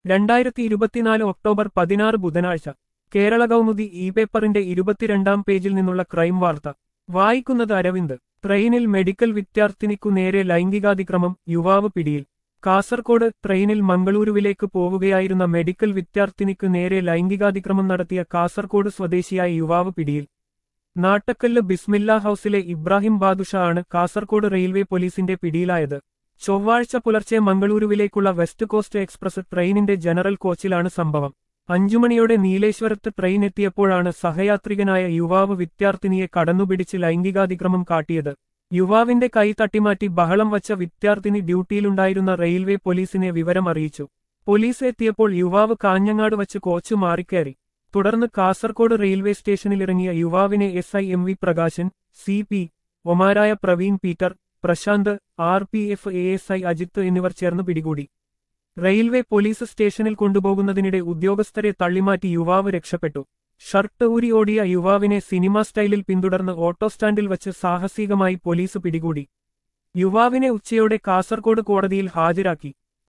രണ്ടായിരത്തി ഇരുപത്തിനാല് ഒക്ടോബർ പതിനാറ് ബുധനാഴ്ച കേരള കൗമുദി ഇ പേപ്പറിന്റെ ഇരുപത്തിരണ്ടാം പേജിൽ നിന്നുള്ള ക്രൈം വാർത്ത വായിക്കുന്നത് അരവിന്ദ് ട്രെയിനിൽ മെഡിക്കൽ വിദ്യാർത്ഥിനിക്കു നേരെ ലൈംഗികാതിക്രമം യുവാവ് പിടിയിൽ കാസർകോട് ട്രെയിനിൽ മംഗളൂരുവിലേക്ക് പോവുകയായിരുന്ന മെഡിക്കൽ വിദ്യാർത്ഥിനിക്കു നേരെ ലൈംഗികാതിക്രമം നടത്തിയ കാസർകോട് സ്വദേശിയായ യുവാവ് പിടിയിൽ നാട്ടക്കല്ല് ബിസ്മില്ല ഹൌസിലെ ഇബ്രാഹിം ബാദുഷ ആണ് കാസർകോട് റെയിൽവേ പോലീസിന്റെ പിടിയിലായത് ചൊവ്വാഴ്ച പുലർച്ചെ മംഗളൂരുവിലേക്കുള്ള വെസ്റ്റ് കോസ്റ്റ് എക്സ്പ്രസ് ട്രെയിനിന്റെ ജനറൽ കോച്ചിലാണ് സംഭവം അഞ്ചുമണിയോടെ നീലേശ്വരത്ത് ട്രെയിൻ എത്തിയപ്പോഴാണ് സഹയാത്രികനായ യുവാവ് വിദ്യാർത്ഥിനിയെ കടന്നുപിടിച്ച് ലൈംഗികാതിക്രമം കാട്ടിയത് യുവാവിന്റെ കൈ തട്ടിമാറ്റി ബഹളം വച്ച വിദ്യാർത്ഥിനി ഡ്യൂട്ടിയിലുണ്ടായിരുന്ന റെയിൽവേ പോലീസിനെ വിവരം അറിയിച്ചു പോലീസ് എത്തിയപ്പോൾ യുവാവ് കാഞ്ഞങ്ങാട് വച്ച് കോച്ച് മാറിക്കയറി തുടർന്ന് കാസർകോട് റെയിൽവേ സ്റ്റേഷനിലിറങ്ങിയ യുവാവിനെ S I M V Prakashan C P ഒമാരായ Praveen Peter Prashanth R P F A S I Ajith എന്നിവർ ചേർന്ന് പിടികൂടി റെയിൽവേ പോലീസ് സ്റ്റേഷനിൽ കൊണ്ടുപോകുന്നതിനിടെ ഉദ്യോഗസ്ഥരെ തള്ളിമാറ്റി യുവാവ് രക്ഷപ്പെട്ടു ഷർട്ട് ഊരി ഓടിയ യുവാവിനെ സിനിമാ സ്റ്റൈലിൽ പിന്തുടർന്ന് ഓട്ടോ സ്റ്റാൻഡിൽ വച്ച് സാഹസികമായി പോലീസ് പിടികൂടി യുവാവിനെ ഉച്ചയോടെ കാസർകോട് കോടതിയിൽ ഹാജരാക്കി